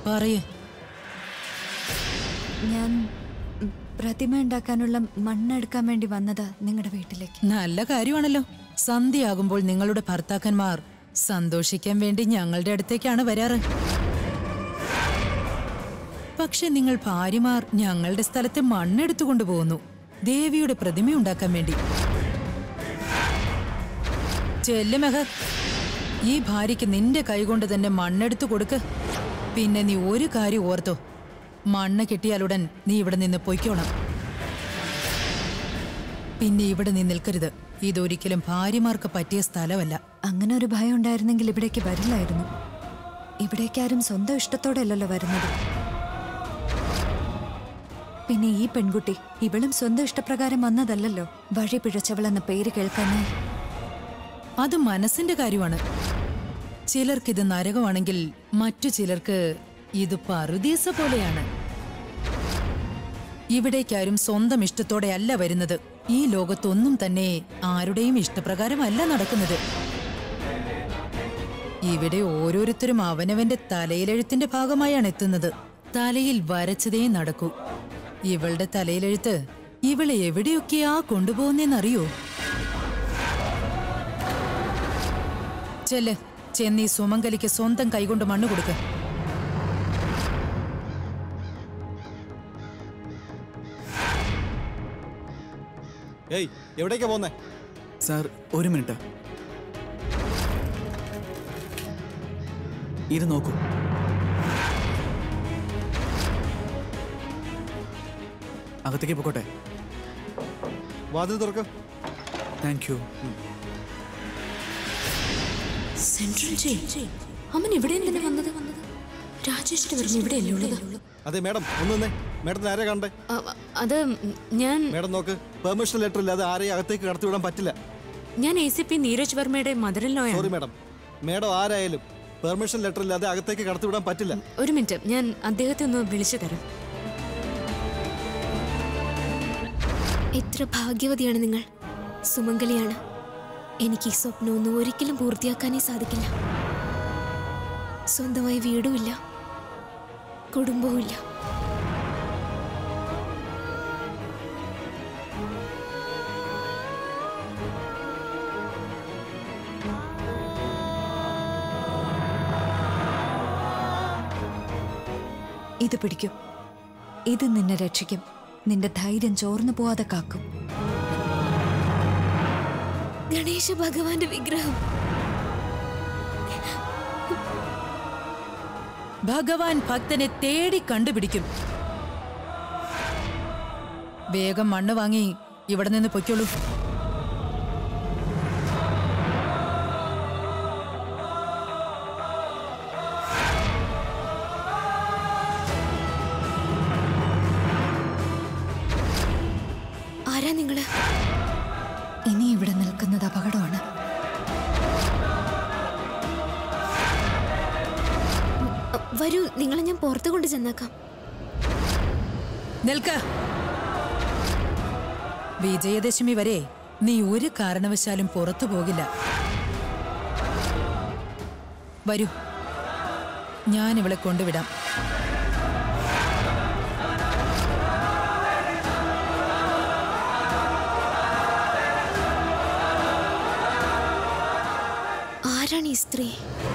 പറയേ ഞാൻ ഉം, പ്രതിമ ഉണ്ടാക്കാനുള്ള മണ്ണെടുക്കാൻ വേണ്ടി വന്നതാ നിങ്ങളുടെ വീട്ടിലേക്ക് നല്ല കാര്യമാണല്ലോ സന്ധ്യയാകുമ്പോൾ നിങ്ങളുടെ ഭർത്താക്കന്മാർ സന്തോഷിക്കാൻ വേണ്ടി ഞങ്ങളുടെ അടുത്തേക്കാണ് വരാറ് പക്ഷെ നിങ്ങൾ ഭാര്യമാർ ഞങ്ങളുടെ സ്ഥലത്ത് മണ്ണെടുത്തു കൊണ്ടുപോകുന്നു ദേവിയുടെ പ്രതിമ ഉണ്ടാക്കാൻ വേണ്ടി ചെല്ല് മെഹർ ഈ ഭാര്യയ്ക്ക് നിന്റെ കൈകൊണ്ട് തന്നെ മണ്ണെടുത്തു കൊടുക്ക് പിന്നെ നീ ഒരു കാര്യം ഓർത്തോ മണ്ണ് കിട്ടിയാലുടൻ നീ ഇവിടെ നിന്ന് പൊയ്ക്കോണം പിന്നെ ഇവിടെ നീ നിൽക്കരുത് ഇതൊരിക്കലും ഭാര്യമാർക്ക് പറ്റിയ സ്ഥലമല്ല അങ്ങനെ ഒരു ഭയം ഉണ്ടായിരുന്നെങ്കിൽ ഇവിടേക്ക് വരില്ലായിരുന്നു ഇവിടേക്കാരും സ്വന്തം ഇഷ്ടത്തോടെ അല്ലല്ലോ വരുന്നത് പിന്നെ ഈ പെൺകുട്ടി ഇവളും സ്വന്തം ഇഷ്ടപ്രകാരം വന്നതല്ലല്ലോ വഴി പിഴച്ചവളെന്ന പേര് കേൾക്കാനായി അത് മനസ്സിന്റെ കാര്യമാണ് ചിലർക്കിത് നരകമാണെങ്കിൽ മറ്റു ചിലർക്ക് ഇത് പറുദീസ പോലെയാണ് ഇവിടേക്കാരും സ്വന്തം ഇഷ്ടത്തോടെ അല്ല വരുന്നത് ഈ ലോകത്തൊന്നും തന്നെ ആരുടെയും ഇഷ്ടപ്രകാരമല്ല നടക്കുന്നത് ഇവിടെ ഓരോരുത്തരും അവനവന്റെ തലയിലെഴുത്തിന്റെ ഭാഗമായാണ് എത്തുന്നത് തലയിൽ വരച്ചതേ നടക്കൂ ഇവളുടെ തലയിലെഴുത്ത് ഇവളെ എവിടെയൊക്കെയാ കൊണ്ടുപോകുന്നേന്നറിയോ ചെല്ല് ചെന്നീ സുമംഗലിക്ക് സ്വന്തം കൈകൊണ്ട് മണ്ണ് കൊടുക്ക് ഏയ് എവിടേക്കാ പോന്നേ സാർ ഒരു മിനിറ്റ് ഇത് നോക്കൂ അകത്തേക്ക് പോക്കോട്ടെ വാതിൽ തുറക്ക് താങ്ക് യു സെൻട്രൽ ജയിൽ അമ്മൻ ഇവിടെ എന്തിനാ വന്നത് രാജേഷിന്റെ വരുന്ന ഇവിടെയല്ലേ ഉള്ളത് അതെ മാഡം ഒന്ന് നിന്നേ മാഡത്തിന് ആരെയാ കണ്ടേ അ- അത് ഞാൻ മാഡം നോക്ക് പെർമിഷൻ ലെറ്റർ ഇല്ലാതെ ആരെയും അകത്തേക്ക് കടത്തിവിടാൻ പറ്റില്ല ഞാൻ എ സി പി നീരജ് വർമ്മയുടെ mother law sorry madam madam ആരായാലും പെർമിഷൻ ലെറ്റർ ഇല്ലാതെ അകത്തേക്ക് കടത്തിവിടാൻ പറ്റില്ല ഒരു മിനിറ്റ് ഞാൻ അദ്ദേഹത്തെ ഒന്ന് വിളിച്ചു തരാം എത്ര ഭാഗ്യവതിയാണ് നിങ്ങൾ സുമംഗലിയാണ് എനിക്ക് ഈ സ്വപ്നമൊന്നും ഒരിക്കലും പൂർത്തിയാക്കാനേ സാധിക്കില്ല സ്വന്തമായി വീടുമില്ല കുടുംബവുമില്ല ഇത് പിടിക്കും ഇത് നിന്നെ രക്ഷിക്കും നിന്റെ ധൈര്യം ചോർന്നു പോവാതെ കാക്കും ഗണേശ ഭഗവാന്റെ വിഗ്രഹം ഭഗവാൻ ഭക്തനെ തേടി കണ്ടുപിടിക്കും വേഗം മണ്ണ് വാങ്ങി ഇവിടെ നിന്ന് പൊയ്ക്കോളൂ ആരാ നിങ്ങള് ഇനി ഇവിടെ നിൽക്കുന്നത് അപകടമാണ് അ, വരൂ നിങ്ങളെ ഞാൻ പുറത്തു കൊണ്ട് ചെന്നേക്കാം നിൽക്ക വിജയദശമി വരെ നീ ഒരു കാരണവശാലും പുറത്തു പോകില്ല വരൂ ഞാൻ ഇവളെ കൊണ്ടുവിടാം ആരാണ് ഈ സ്ത്രീ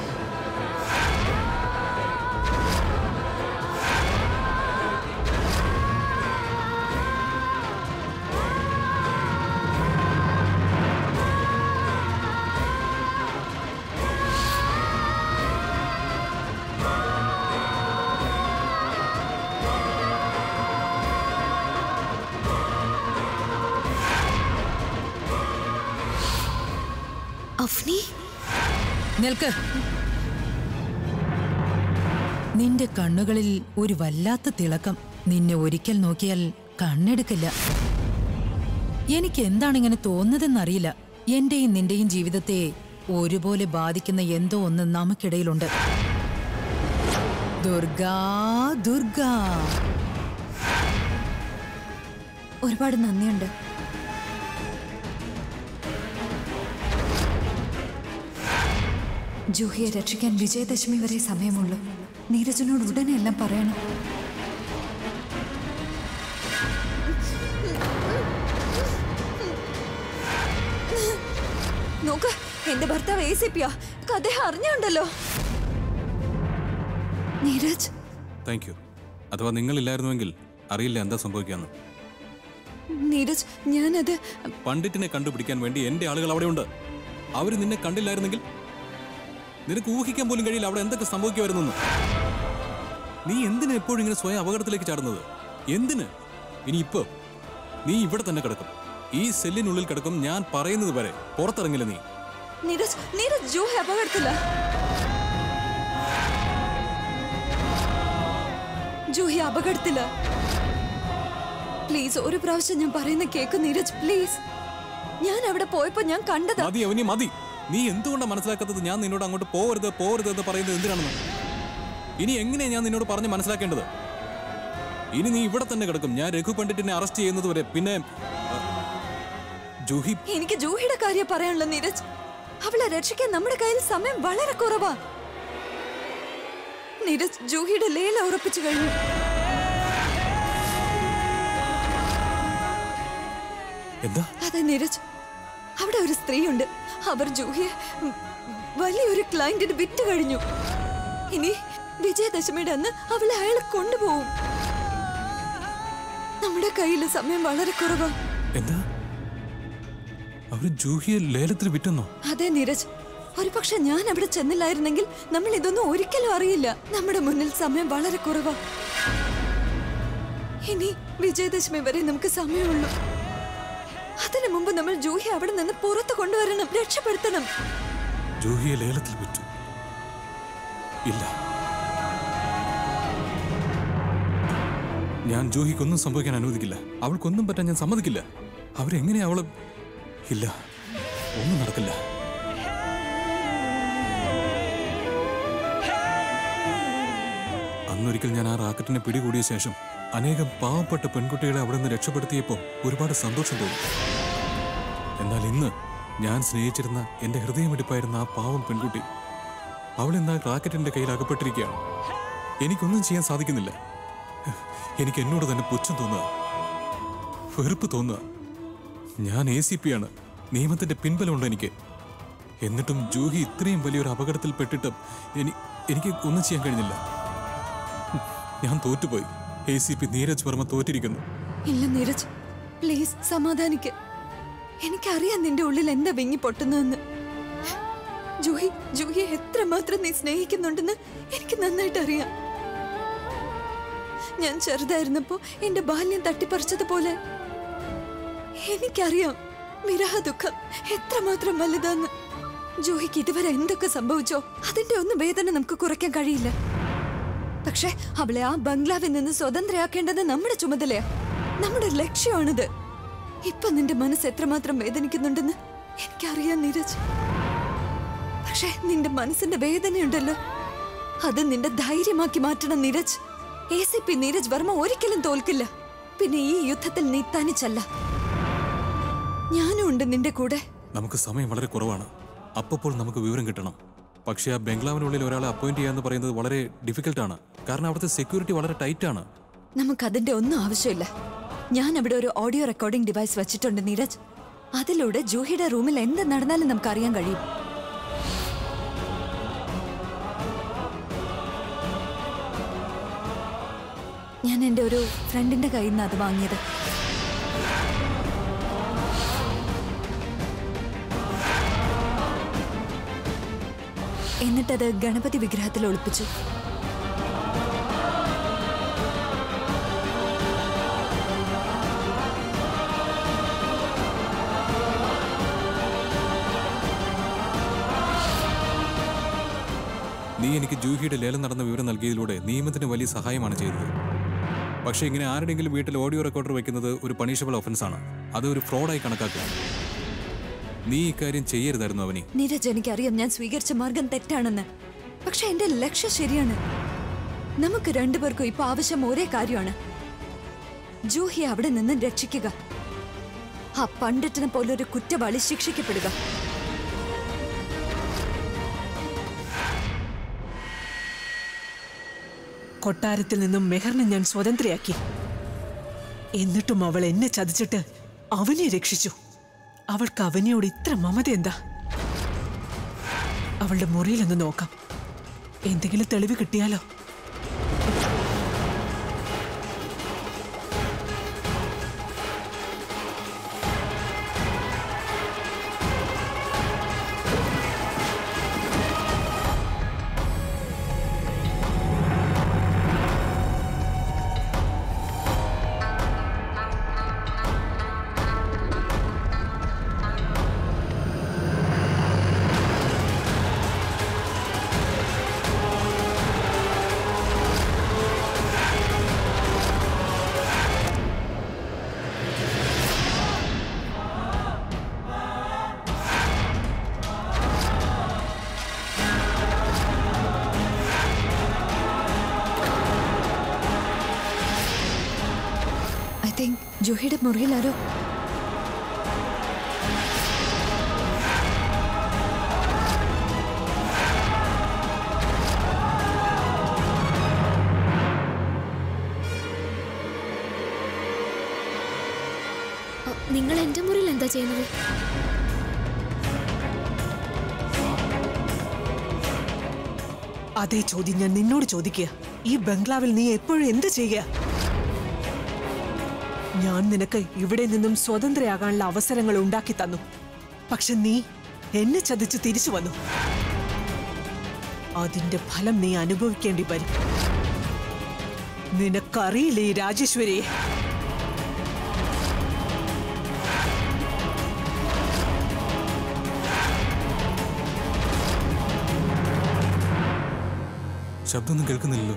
അഫ്നി നിൽക്ക് നിന്റെ കണ്ണുകളിൽ ഒരു വല്ലാത്ത തിളക്കം നിന്നെ ഒരിക്കൽ നോക്കിയാൽ കണ്ണെടുക്കില്ല എനിക്ക് എന്താണ് ഇങ്ങനെ തോന്നുന്നതെന്നറിയില്ല എന്റെയും നിന്റെയും ജീവിതത്തെ ഒരുപോലെ ബാധിക്കുന്ന എന്തോ ഒന്ന് നമുക്കിടയിലുണ്ട് ദുർഗാ ദുർഗാ ഒരുപാട് നന്ദിയുണ്ട് ജൂഹിയെ രക്ഷിക്കാൻ വിജയദശമി വരെ സമയമുള്ളൂ നീരജിനോട് ഉടനെ എല്ലാം പറയണം നോക്ക് എന്റെ ഭർത്താവ് എ സി പിയാ അദ്ദേഹം അറിഞ്ഞുണ്ടല്ലോ നീരജ് താങ്ക് യു അഥവാ നിങ്ങളില്ലായിരുന്നുവെങ്കിൽ അറിയില്ല എന്താ സംഭവിക്കാന്ന് നീരജ് ഞാനത് പണ്ഡിറ്റിനെ കണ്ടുപിടിക്കാൻ വേണ്ടി എന്റെ ആളുകൾ അവിടെയുണ്ട് അവർ നിന്നെ കണ്ടില്ലായിരുന്നെങ്കിൽ നിനക്ക് ഊഹിക്കാൻ പോലും കഴിയില്ല അവിടെ എന്തൊക്കെ സംഭവിക്കുമായിരുന്നു നീ എന്തിനാ എപ്പോഴും ഇങ്ങനെ സ്വയം അപകടത്തിലേക്ക് ചാടുന്നത് എന്തിന് ഇനി ഇപ്പോ നീ ഇവിടെ തന്നെ കിടക്കും ഈ സെല്ലിനുള്ളിൽ കിടക്കും ഞാൻ പറയുന്നത് വരെ പുറത്തിറങ്ങില്ല നീ നീരജ് നീരജ് ജൂഹി അപകടത്തില്ല ജൂഹി അപകടത്തില്ല പ്ലീസ് ഒരു പ്രാവശ്യം ഞാൻ പറയുന്ന കേക്ക് നീരജ് പ്ലീസ് ഞാൻ അവിടെ പോയപ്പോ ഞാൻ കണ്ടതാ മതി അവനി മതി നീ എന്തുകൊണ്ടാണ് മനസ്സിലാക്കാത്തത് ഞാൻ നിന്നോട് അങ്ങോട്ട് പോവരുത് പോവരുത് എന്ന് പറയുന്നത് എന്തിനാണെന്ന് ഇനി എങ്ങനെയാ ഞാൻ നിന്നോട് പറഞ്ഞ് മനസ്സിലാക്കേണ്ടത് ഇനി നീ ഇവിടെ തന്നെ കിടക്കും ഞാൻ രഘു പണ്ഡിറ്റിനെ അറസ്റ്റ് ചെയ്യുന്നത് വരെ പിന്നെ ആ, ജൂഹി എനിക്ക് ജൂഹിയുടെ കാര്യം പറയാനുള്ള നീരജ് അവളെ രക്ഷിക്കാൻ നമ്മുടെ കയ്യിൽ സമയം വളരെ കുറവാ നീരജ് ജൂഹിയുടെ ലേല ഉറപ്പിച്ചു കഴിഞ്ഞു എന്താ അതെ നീരജ് അവിടെ ഒരു സ്ത്രീയുണ്ട് അവർ ജൂഹിയെ ഉം, വലിയൊരു ക്ലയന്റിന് വിറ്റ് കഴിഞ്ഞു ഇനി വിജയദശമിയുടെ അന്ന് അവളെ അയാൾ കൊണ്ടുപോകും നമ്മുടെ കയ്യിൽ സമയം വളരെ കുറവാ എന്താ അവര് ജൂഹിയെ ലേലത്തിൽ വിറ്റെന്നോ അതെ നീരജ് ഒരു പക്ഷെ ഞാൻ അവിടെ ചെന്നില്ലായിരുന്നെങ്കിൽ നമ്മൾ ഇതൊന്നും ഒരിക്കലും അറിയില്ല നമ്മുടെ മുന്നിൽ സമയം വളരെ കുറവാ ഇനി വിജയദശമി വരെ നമുക്ക് സമയമുള്ളൂ അതിനു മുമ്പ് നമ്മൾ ജൂഹി അവിടെ നിന്ന് പുറത്തു കൊണ്ടുവരണം രക്ഷപ്പെടുത്തണം ജൂഹിയെ ലേലത്തിൽ വിറ്റു ഇല്ല ഞാൻ ജൂഹിക്കൊന്നും സംഭവിക്കാൻ അനുവദിക്കില്ല അവൾക്കൊന്നും പറ്റാൻ ഞാൻ സമ്മതിക്കില്ല അവരെങ്ങനെയാ അവള് ഇല്ല ഒന്നും നടക്കില്ല അന്നൊരിക്കൽ ഞാൻ ആ റാക്കറ്റിനെ പിടികൂടിയ ശേഷം അനേകം പാവപ്പെട്ട പെൺകുട്ടികളെ അവിടെ നിന്ന് രക്ഷപ്പെടുത്തിയപ്പോൾ ഒരുപാട് സന്തോഷം തോന്നി എന്നാൽ ഇന്ന് ഞാൻ സ്നേഹിച്ചിരുന്ന എന്റെ ഹൃദയമിടിപ്പായിരുന്ന ആ പാവം പെൺകുട്ടി അവൾ ഇന്ന് ആ റാക്കറ്റിന്റെ കയ്യിൽ അകപ്പെട്ടിരിക്കുകയാണ് എനിക്കൊന്നും ചെയ്യാൻ സാധിക്കുന്നില്ല എനിക്ക് എന്നോട് തന്നെ പുച്ഛം തോന്നുക വെറുപ്പ് തോന്നുക ഞാൻ എ സി പി ആണ് നിയമത്തിന്റെ പിൻബലമുണ്ട് എനിക്ക് എന്നിട്ടും ജൂഹി ഇത്രയും വലിയൊരു അപകടത്തിൽ പെട്ടിട്ടും എനി എനിക്ക് ഒന്നും ചെയ്യാൻ കഴിഞ്ഞില്ല ഞാൻ തോറ്റുപോയി A C P Neeraj Varma തോറ്റിരിക്കുന്നു ഇല്ല നീരജ് പ്ലീസ് സമാധാനിക്ക് എനിക്കറിയാം നിന്റെ ഉള്ളിൽ എന്താ വിങ്ങി പൊട്ടുന്നതെന്ന് ജൂഹി ജൂഹിയെ എത്രമാത്രം നീ സ്നേഹിക്കുന്നുണ്ടെന്ന് എനിക്ക് നന്നായിട്ട് അറിയാം ഞാൻ ചെറുതായിരുന്നപ്പോ എന്റെ ബാല്യം തട്ടിപ്പറിച്ചതുപോലെ എനിക്കറിയാം വിരഹ ദുഃഖം എത്രമാത്രം വലുതാന്ന് ജൂഹിക്ക് ഇതുവരെ എന്തൊക്കെ സംഭവിച്ചോ അതിന്റെ ഒന്നും വേദന നമുക്ക് കുറയ്ക്കാൻ കഴിയില്ല പക്ഷേ അവളെ ആ ബംഗ്ലാവിൽ നിന്ന് സ്വതന്ത്രയാക്കേണ്ടത് നമ്മുടെ ചുമതലയാ നമ്മുടെ ലക്ഷ്യമാണിത് ഇപ്പൊ നിന്റെ മനസ്സ് എത്രമാത്രം വേദനിക്കുന്നുണ്ടെന്ന് എനിക്കറിയാം നീരജ് പക്ഷേ നിന്റെ മനസ്സിന്റെ വേദനയുണ്ടല്ലോ അത് നിന്റെ ധൈര്യമാക്കി മാറ്റണം Neeraj A C P Neeraj Varma ഒരിക്കലും തോൽക്കില്ല പിന്നെ ഈ യുദ്ധത്തിൽ നീ തനിച്ചല്ല ഞാനും ഉണ്ട് നിന്റെ കൂടെ നമുക്ക് സമയം വളരെ കുറവാണ് അപ്പോൾ നമുക്ക് വിവരം കിട്ടണം പക്ഷേ ആ ബംഗ്ലാവിനുള്ളിൽ ഒരാളെ അപ്പോയിന്റ് ചെയ്യാന്ന് പറയുന്നത് വളരെ ഡിഫിക്കൽട്ടാണ് കാരണം അവിടുത്തെ സെക്യൂരിറ്റി വളരെ ടൈറ്റ് ആണ് നമുക്കതിന്റെ ഒന്നും ആവശ്യമില്ല ഞാൻ അവിടെ ഒരു ഓഡിയോ റെക്കോർഡിംഗ് ഡിവൈസ് വെച്ചിട്ടുണ്ട് നീരജ് അതിലൂടെ ജൂഹിയുടെ റൂമിൽ എന്ത് നടന്നാലും നമുക്ക് അറിയാൻ കഴിയും ഞാൻ എൻ്റെ ഒരു ഫ്രണ്ടിന്റെ കയ്യിൽ നിന്ന് അത് വാങ്ങിയത് എന്നിട്ടത് ഗണപതി വിഗ്രഹത്തിൽ ഒളിപ്പിച്ചു നീ എനിക്ക് ജൂഹിയുടെ ലേലം നടന്ന വിവരം നൽകിയതിലൂടെ നിയമത്തിന് വലിയ സഹായമാണ് ചെയ്തത് പക്ഷേ ഇങ്ങനെ ആരുടെങ്കിലും വീട്ടിൽ ഓഡിയോ റെക്കോർഡർ വെക്കുന്നത് ഒരു പണിഷബിൾ ഒഫൻസ് ആണ് അത് ഒരു ഫ്രോഡായി കണക്കാക്കുക നീ ഇക്കാര്യം ചെയ്യരുതായിരുന്നു അവനി നീരജ് എനിക്കറിയാം ഞാൻ സ്വീകരിച്ച മാർഗം തെറ്റാണെന്ന് പക്ഷെ എന്റെ ലക്ഷ്യം ശരിയാണ് നമുക്ക് രണ്ടുപേർക്കും ഇപ്പൊ ആവശ്യം ഒരേ കാര്യമാണ് ജൂഹിയെ അവിടെ നിന്ന് രക്ഷിക്കുക ആ പണ്ഡിറ്റിനെ പോലൊരു കുറ്റവാളി ശിക്ഷിക്കപ്പെടുക കൊട്ടാരത്തിൽ നിന്നും മെഹറിനെ ഞാൻ സ്വതന്ത്രയാക്കി എന്നിട്ടും അവൾ എന്നെ ചതിച്ചിട്ട് അവനെ രക്ഷിച്ചു അവൾക്ക് അവനെയോട് ഇത്ര മമത എന്താ അവളുടെ മുറിയിലൊന്ന് നോക്കാം എന്തെങ്കിലും തെളിവ് കിട്ടിയാലോ ഐ തിങ്ക് ജൂഹിയുടെ മുറിയിൽ ആരോ അ, നിങ്ങൾ എന്റെ മുറിയിൽ എന്താ ചെയ്യുന്നത് അതേ ചോദ്യം ഞാൻ നിന്നോട് ചോദിക്കുക ഈ ബംഗ്ലാവിൽ നീ എപ്പോഴും എന്ത് ചെയ്യുക ഞാൻ നിനക്ക് ഇവിടെ നിന്നും സ്വതന്ത്രയാകാനുള്ള അവസരങ്ങൾ ഉണ്ടാക്കി തന്നു പക്ഷെ നീ എന്നെ ചതിച്ച് തിരിച്ചു വന്നു അതിന്റെ ഫലം നീ അനുഭവിക്കേണ്ടി വരും നിനക്കറിയില്ലേ ഈ രാജേശ്വരിയെ ശബ്ദമൊന്നും കേൾക്കുന്നില്ലല്ലോ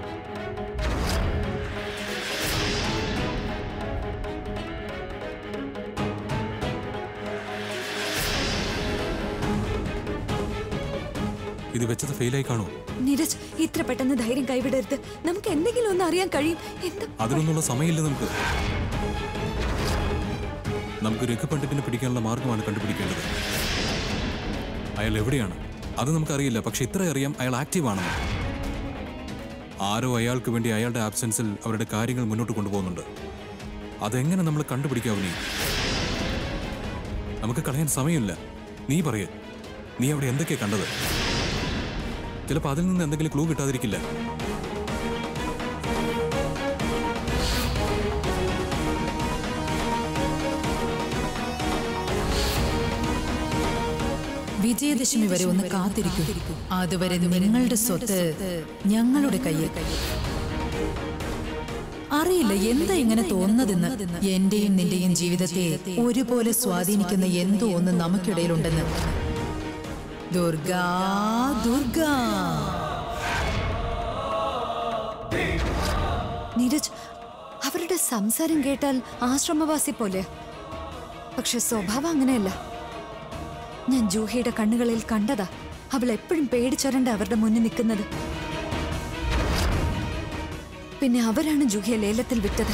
ഇത് വെച്ചത് ഫെയിലായി കാണോ നീരജ് ഇത്ര പെട്ടെന്ന് ധൈര്യം കൈവിടരുത് നമുക്ക് എന്തെങ്കിലും ഒന്ന് അറിയാൻ കഴിയും എന്താ അതിനൊന്നുള്ള സമയമില്ല നമുക്ക് നമുക്ക് രഘു പണ്ഡിറ്റിനെ പിടിക്കാനുള്ള മാർഗമാണ് കണ്ടുപിടിക്കേണ്ടത് അയാൾ എവിടെയാണ് അത് നമുക്കറിയില്ല പക്ഷെ ഇത്ര അറിയാം അയാൾ ആക്റ്റീവ് ആണെന്ന് ആരോ അയാൾക്ക് വേണ്ടി അയാളുടെ ആബ്സെൻസിൽ അവരുടെ കാര്യങ്ങൾ മുന്നോട്ട് കൊണ്ടുപോകുന്നുണ്ട് അതെങ്ങനെ നമ്മൾ കണ്ടുപിടിക്കാവുന്നേ നമുക്ക് കളയാൻ സമയമില്ല നീ പറയ് നീ അവിടെ എന്തൊക്കെയാ കണ്ടത് ചിലപ്പോൾ അതിൽ നിന്ന് എന്തെങ്കിലും ക്ലൂ കിട്ടാതിരിക്കില്ല വിജയദശമി വരെ ഒന്ന് കാത്തിരിക്കൂ അതുവരെ നിങ്ങളുടെ സ്വത്ത് ഞങ്ങളുടെ കയ്യിൽ അറിയില്ല എന്താ ഇങ്ങനെ തോന്നുന്നതെന്ന് എന്റെയും നിന്റെയും ജീവിതത്തെ ഒരുപോലെ സ്വാധീനിക്കുന്ന എന്തോ ഒന്ന് നമുക്കിടയിലുണ്ടെന്ന് ദുർഗാ ദുർഗാ നീരജ് അവരുടെ സംസാരം കേട്ടാൽ ആശ്രമവാസി പോലെ പക്ഷെ സ്വഭാവം അങ്ങനെയല്ല ഞാൻ ജൂഹിയുടെ കണ്ണുകളിൽ കണ്ടതാ അവൾ എപ്പോഴും പേടിച്ചൊരണ്ട അവരുടെ മുന്നിൽ നിൽക്കുന്നത് പിന്നെ അവരാണ് ജൂഹിയെ ലേലത്തിൽ വിറ്റത്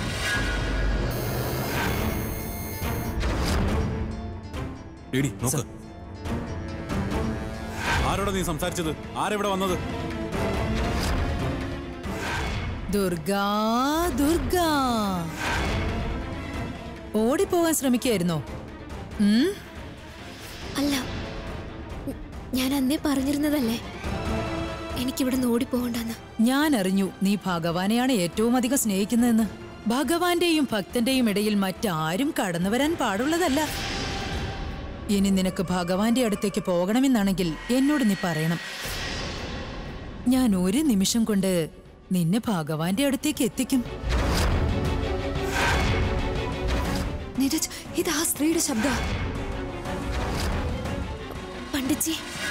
എടി നോക്ക് ആരോടാ നീ സംസാരിച്ചത് ആരെവിടെ വന്നത് ദുർഗാ ദുർഗാ ഓടിപ്പോകാൻ ശ്രമിക്കായിരുന്നോ ഉം അല്ല ഉം, ഞാൻ അന്നേ പറഞ്ഞിരുന്നതല്ലേ എനിക്കിവിടെ നിന്ന് ഓടിപ്പോകണ്ടെന്ന് ഞാൻ അറിഞ്ഞു നീ ഭഗവാനെയാണ് ഏറ്റവും അധികം സ്നേഹിക്കുന്നതെന്ന് ഭഗവാന്റെയും ഭക്തന്റെയും ഇടയിൽ മറ്റാരും കടന്നു വരാൻ പാടുള്ളതല്ല ഇനി നിനക്ക് ഭഗവാന്റെ അടുത്തേക്ക് പോകണമെന്നാണെങ്കിൽ എന്നോട് നീ പറയണം ഞാൻ ഒരു നിമിഷം കൊണ്ട് നിന്നെ ഭഗവാന്റെ അടുത്തേക്ക് എത്തിക്കും നീരജ് ഇത് ആ സ്ത്രീയുടെ ശബ്ദ പണ്ഡിറ്റ്ജി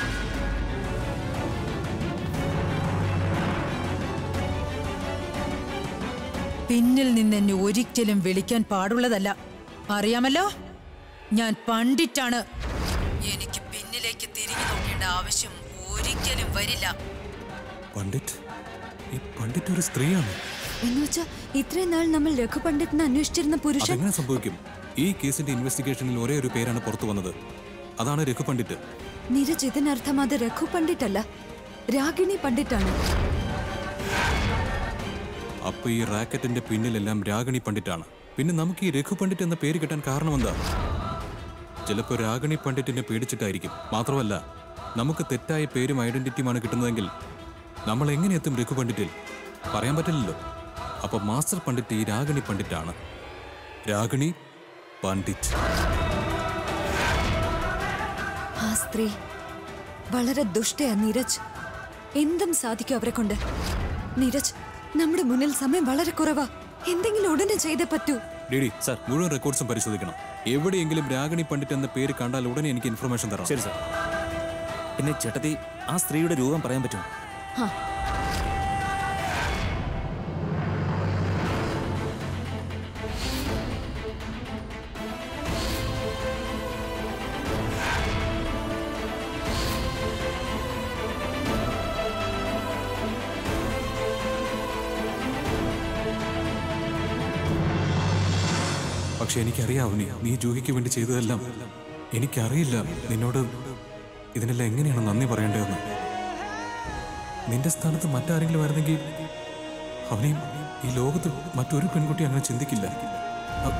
പിന്നിൽ നിന്ന് എന്നെ ഒരിക്കലും വിളിക്കാൻ പാടുള്ളതല്ല അറിയാമല്ലോ ഞാൻ പണ്ടിട്ടാണ് എനിക്ക് പിന്നിലേക്ക് തിരിഞ്ഞു നോക്കേണ്ട ആവശ്യം ഒരിക്കലും വരില്ല പണ്ഡിറ്റ് ഈ പണ്ഡിറ്റ് ഒരു സ്ത്രീയാണ് എന്ന് വെച്ചാ ഇത്രയും നാൾ നമ്മൾ രഘു പണ്ഡിറ്റിനെ അന്വേഷിച്ചിരുന്ന പുരുഷൻ അതെങ്ങനെ സംഭവിക്കും ഈ കേസിന്റെ ഇൻവെസ്റ്റിഗേഷനിൽ ഒരേ ഒരു പേരാണ് പുറത്തു വന്നത് അതാണ് രഘു പണ്ഡിറ്റ് നീരജ് ഇതിനർത്ഥം അത് രഘു പണ്ഡിറ്റ് അല്ല രാഗിണി പണ്ഡിറ്റാണ് അപ്പൊ ഈ റാക്കറ്റിന്റെ പിന്നിലെല്ലാം രാഗിണി പണ്ഡിറ്റാണ് പിന്നെ നമുക്ക് ഈ രഘു പണ്ഡിറ്റ് എന്ന പേര് കിട്ടാൻ കാരണമെന്താ ചിലപ്പോ രാഗിണി പണ്ഡിറ്റിനെ പേടിച്ചിട്ടായിരിക്കും മാത്രമല്ല നമുക്ക് തെറ്റായ പേരും ഐഡന്റിറ്റിയുമാണ് കിട്ടുന്നതെങ്കിൽ നമ്മൾ എങ്ങനെ എത്തും രഘു പണ്ഡിറ്റിൽ പറയാൻ പറ്റില്ലല്ലോ അപ്പൊ മാസ്റ്റർ പണ്ഡിറ്റ് ഈ രാഗിണി പണ്ഡിറ്റാണ് രാഗിണി പണ്ഡിറ്റ് ആ സ്ത്രീ വളരെ ദുഷ്ടയാ നീരജ് എന്തും സാധിക്കും അവരെ കൊണ്ട് നീരജ് നമ്മുടെ മുന്നിൽ സമയം വളരെ കുറവാ എന്തെങ്കിലും ഉടനെ ചെയ്തേ പറ്റൂ ഡിഡി സാർ മുഴുവൻ റെക്കോർഡ്സും പരിശോധിക്കണം എവിടെയെങ്കിലും രാഗിണി പണ്ഡിറ്റ് എന്ന പേര് കണ്ടാൽ ഉടനെ എനിക്ക് ഇൻഫർമേഷൻ തരണം ശരി സാർ പിന്നെ ചേട്ടത്തി ആ സ്ത്രീയുടെ രൂപം പറയാൻ പറ്റുമോ ആ പക്ഷെ എനിക്കറിയാം നീ നീ ജൂഹിക്ക് വേണ്ടി ചെയ്തതെല്ലാം എനിക്കറിയില്ല നിന്നോട് ഇതിനെല്ലാം എങ്ങനെയാണ് നന്ദി പറയേണ്ടതെന്ന് നിന്റെ സ്ഥാനത്ത് മറ്റാരെങ്കിലും ആയിരുന്നെങ്കിൽ അവനെയും ഈ ലോകത്ത് മറ്റൊരു പെൺകുട്ടി അങ്ങനെ ചിന്തിക്കില്ല അ-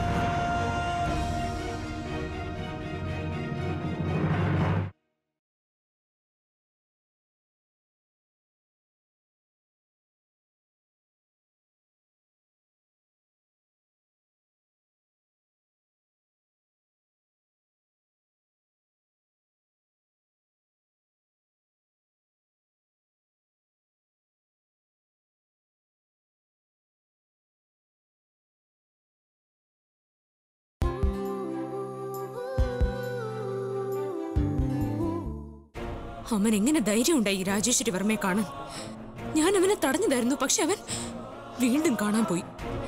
അവൻ എങ്ങനെ ധൈര്യം ഉണ്ടായി രാജേശ്വരി വർമ്മയെ കാണാൻ ഞാൻ അവനെ തടഞ്ഞതായിരുന്നു പക്ഷെ അവൻ വീണ്ടും കാണാൻ പോയി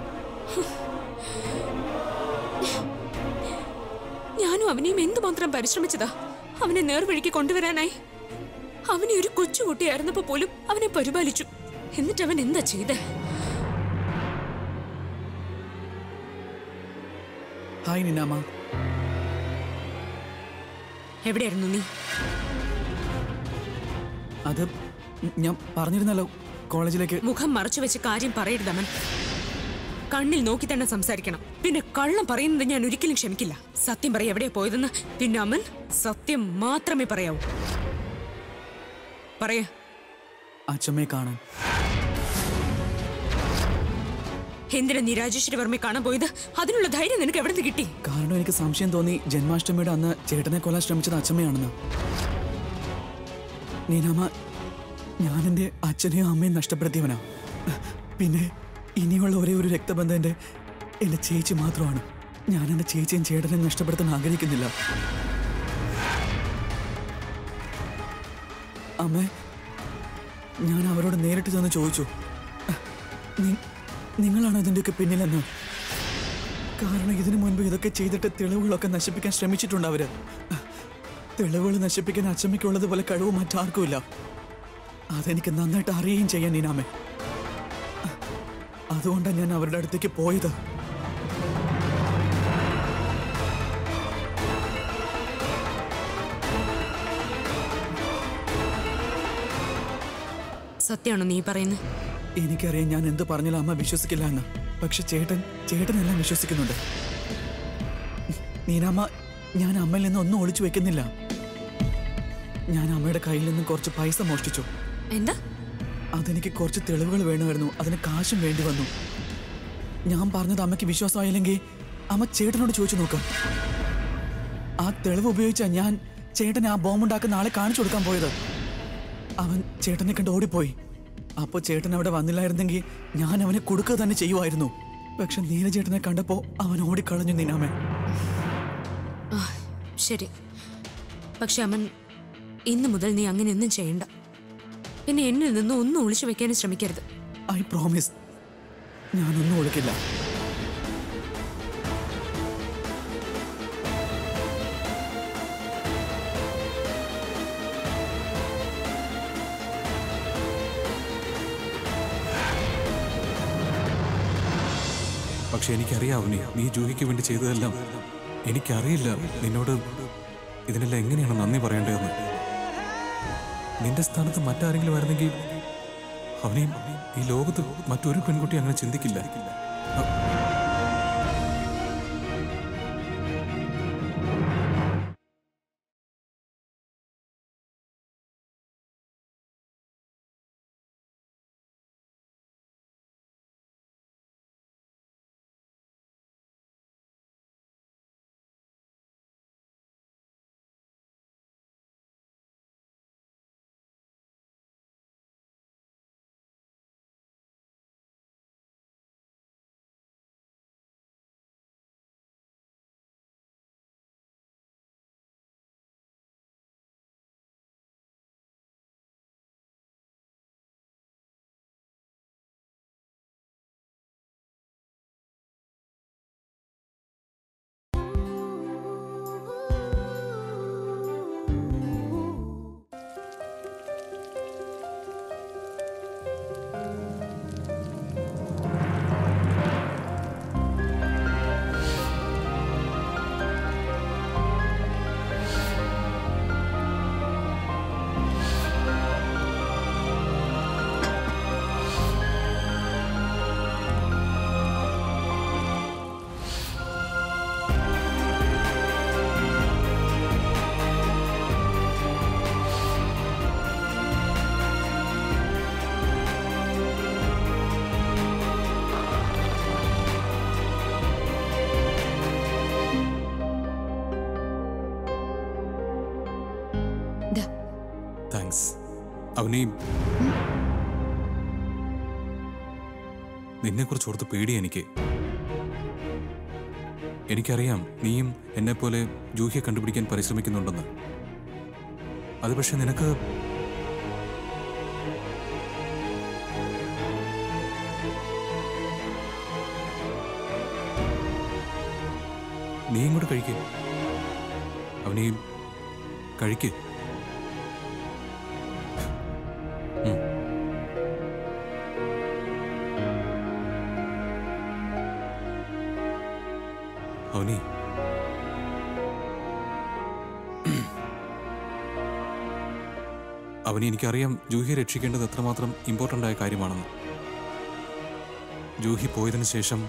ഞാനും അവനെയും എന്തുമാത്രം പരിശ്രമിച്ചതാ അവനെ നേർവഴിക്ക് കൊണ്ടുവരാനായി അവനെ ഒരു കൊച്ചുകുട്ടിയായിരുന്നപ്പോ പോലും അവനെ പരിപാലിച്ചു എന്നിട്ട് അവൻ എന്താ ചെയ്തേ ഹായ് നിന്നാമ എവിടെയായിരുന്നു നീ അത് ഞാൻ പറഞ്ഞിരുന്നല്ലോ കോളേജിലേക്ക് മുഖം മറച്ചു വെച്ച് കാര്യം പറയരുത് അവൻ കണ്ണിൽ നോക്കി തന്നെ സംസാരിക്കണം പിന്നെ കള്ളം പറയുന്നത് ഞാൻ ഒരിക്കലും ക്ഷമിക്കില്ല സത്യം പറയ എവിടെയാ പോയതെന്ന് പിന്നെ അമൻ സത്യം മാത്രമേ പറയാവൂ പറയാ അച്ഛമ്മയെ കാണാൻ എന്തിനാ നീ രാജേശ്വരി വർമ്മയെ കാണാൻ പോയത് അതിനുള്ള ധൈര്യം നിനക്ക് എവിടെ നിന്ന് കിട്ടി കാരണം എനിക്ക് സംശയം തോന്നി ജന്മാഷ്ടമിയുടെ അന്ന് ചേട്ടനെ കൊല്ലാൻ ശ്രമിച്ചത് അച്ഛമ്മയാണെന്ന് നീനാമ ഞാൻ എൻ്റെ അച്ഛനെയും അമ്മയും നഷ്ടപ്പെടുത്തിയവനാ പിന്നെ ഇനിയുള്ള ഒരേ ഒരു രക്തബന്ധം എൻ്റെ എൻ്റെ ചേച്ചി മാത്രമാണ് ഞാൻ എൻ്റെ ചേച്ചിയും ചേട്ടനെയും നഷ്ടപ്പെടുത്താൻ ആഗ്രഹിക്കുന്നില്ല അമ്മേ ഞാൻ അവരോട് നേരിട്ട് ചെന്ന് ചോദിച്ചു "നി- നിങ്ങളാണോ ഇതിൻ്റെയൊക്കെ പിന്നിലെന്ന് കാരണം ഇതിനു മുൻപ് ഇതൊക്കെ ചെയ്തിട്ട് തെളിവുകളൊക്കെ നശിപ്പിക്കാൻ ശ്രമിച്ചിട്ടുണ്ട് അവര് തെളിവുകൾ നശിപ്പിക്കാൻ അച്ചമ്മയ്ക്കുള്ളതുപോലെ കഴിവ് മറ്റാർക്കുമില്ല അതെനിക്ക് നന്നായിട്ട് അറിയുകയും ചെയ്യാൻ നീനാമേ അതുകൊണ്ടാണ് ഞാൻ അവരുടെ അടുത്തേക്ക് പോയത് സത്യമാണോ നീ പറയുന്നത് എനിക്കറിയാം ഞാൻ എന്ത് പറഞ്ഞാലും അമ്മ വിശ്വസിക്കില്ല എന്ന് പക്ഷെ ചേട്ടൻ ചേട്ടനെല്ലാം വിശ്വസിക്കുന്നുണ്ട് നീനാമ്മ ഞാൻ അമ്മയിൽ നിന്ന് ഒന്നും ഒളിച്ചു വെക്കുന്നില്ല ഞാൻ അമ്മയുടെ കയ്യിൽ നിന്നും കുറച്ച് പൈസ മോഷ്ടിച്ചു എന്താ അതെനിക്ക് കുറച്ച് തെളിവുകൾ വേണമായിരുന്നു അതിന് കാശും വേണ്ടി വന്നു ഞാൻ പറഞ്ഞത് അമ്മയ്ക്ക് വിശ്വാസമായില്ലെങ്കിൽ അമ്മ ചേട്ടനോട് ചോദിച്ചു നോക്കാം ആ തെളിവ് ഉപയോഗിച്ചാ ഞാൻ ചേട്ടനെ ആ ബോംബുണ്ടാക്കുന്ന ആളെ കാണിച്ചു കൊടുക്കാൻ പോയത് അവൻ ചേട്ടനെ കണ്ട് ഓടിപ്പോയി അപ്പോൾ ചേട്ടൻ അവിടെ വന്നില്ലായിരുന്നെങ്കിൽ ഞാൻ അവനെ കൊടുക്കുക തന്നെ ചെയ്യുമായിരുന്നു പക്ഷെ നീലചേട്ടനെ കണ്ടപ്പോൾ അവൻ ഓടിക്കളഞ്ഞു നീനാമേ ആ, ശരി പക്ഷെ അമൻ ഇന്നു മുതൽ നീ അങ്ങനെയൊന്നും ചെയ്യണ്ട പിന്നെ എന്നിൽ നിന്ന് ഒന്നും ഒളിച്ചു വെക്കാനും ശ്രമിക്കരുത് ഐ പ്രോമിസ് ഞാനൊന്നും ഒളിക്കില്ല പക്ഷെ എനിക്കറിയാം നീ നീ ജൂഹിക്ക് വേണ്ടി ചെയ്തതെല്ലാം എനിക്കറിയില്ല നിന്നോട് ഇതിനെല്ലാം എങ്ങനെയാണ് നന്ദി പറയേണ്ടതെന്ന് നിന്റെ സ്ഥാനത്ത് മറ്റാരെങ്കിലും ആയിരുന്നെങ്കിൽ അവനെയും ഈ ലോകത്ത് മറ്റൊരു പെൺകുട്ടി അങ്ങനെ ചിന്തിക്കില്ല ദാ, താങ്ക്സ് അവനെയും നിന്നെക്കുറിച്ച് ഓർത്ത് പേടി എനിക്ക് എനിക്കറിയാം നീയും എന്നെപ്പോലെ ജൂഹിയെ കണ്ടുപിടിക്കാൻ പരിശ്രമിക്കുന്നുണ്ടെന്ന് അത് പക്ഷെ നിനക്ക് നീയും കൂടെ കഴിക്ക് അവനെയും കഴിക്ക് അവനി അവനി എനിക്കറിയാം ജൂഹിയെ രക്ഷിക്കേണ്ടത് എത്രമാത്രം ഇമ്പോർട്ടൻ്റ് ആയ കാര്യമാണെന്ന് ജൂഹി പോയതിനു ശേഷം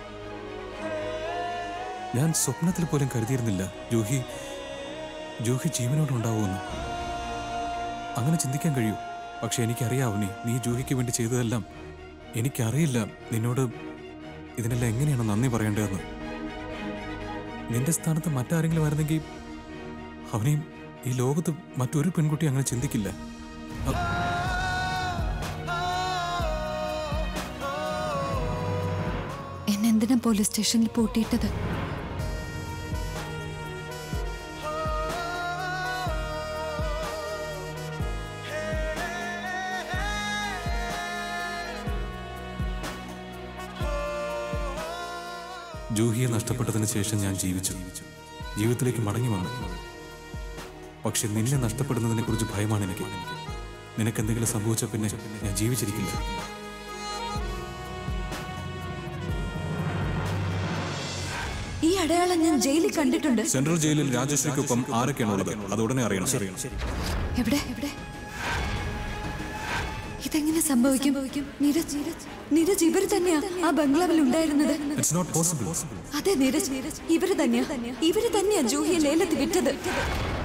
ഞാൻ സ്വപ്നത്തിൽ പോലും കരുതിയിരുന്നില്ല ജൂഹി ജൂഹി ജീവനോട് ഉണ്ടാവുമെന്ന് അങ്ങനെ ചിന്തിക്കാൻ കഴിയൂ പക്ഷെ എനിക്കറിയാം അവനി നീ ജൂഹിക്ക് വേണ്ടി ചെയ്തതെല്ലാം എനിക്കറിയില്ല നിന്നോട് ഇതിനെല്ലാം എങ്ങനെയാണ് നന്ദി പറയേണ്ടതെന്ന് നിന്റെ സ്ഥാനത്ത് മറ്റാരെങ്കിലും ആയിരുന്നെങ്കിൽ അവനെയും ഈ ലോകത്ത് മറ്റൊരു പെൺകുട്ടി അങ്ങനെ ചിന്തിക്കില്ല അ- എന്നെന്തിനാ പോലീസ് സ്റ്റേഷനിൽ പൂട്ടിയിട്ടത് ജൂഹിയെ നഷ്ടപ്പെട്ടതിന് ശേഷം ഞാൻ ജീവിച്ചു ജീവിതത്തിലേക്ക് മടങ്ങി വന്നു പക്ഷെ നിന്നെ നഷ്ടപ്പെടുന്നതിനെ കുറിച്ച് ഭയമാണ് എനിക്ക് നിനക്ക് എന്തെങ്കിലും സംഭവിച്ച പിന്നെ ഞാൻ ജീവിച്ചിരിക്കില്ല ഈ അടയാളം ഞാൻ ജയിലിൽ കണ്ടിട്ടുണ്ട് സെൻട്രൽ ജയിലിൽ രാജശ്രീക്കൊപ്പം ആരൊക്കെയാണ് ഉള്ളത് അത് ഉടനെ അറിയണം എവിടെ എവിടെ ഇതെങ്ങനെ സംഭവിക്കും നീരജ് നീരജ് ഇവർ തന്നെയാ ആ ബംഗ്ലാവിൽ ഉണ്ടായിരുന്നത് ഇറ്റ്സ് നോട്ട് പോസിബിൾ അതെ നീരജ് ഇവര് തന്നെയാ ഇവര് തന്നെയാ ജൂഹിയെ ലേലത്തിൽ വിറ്റത്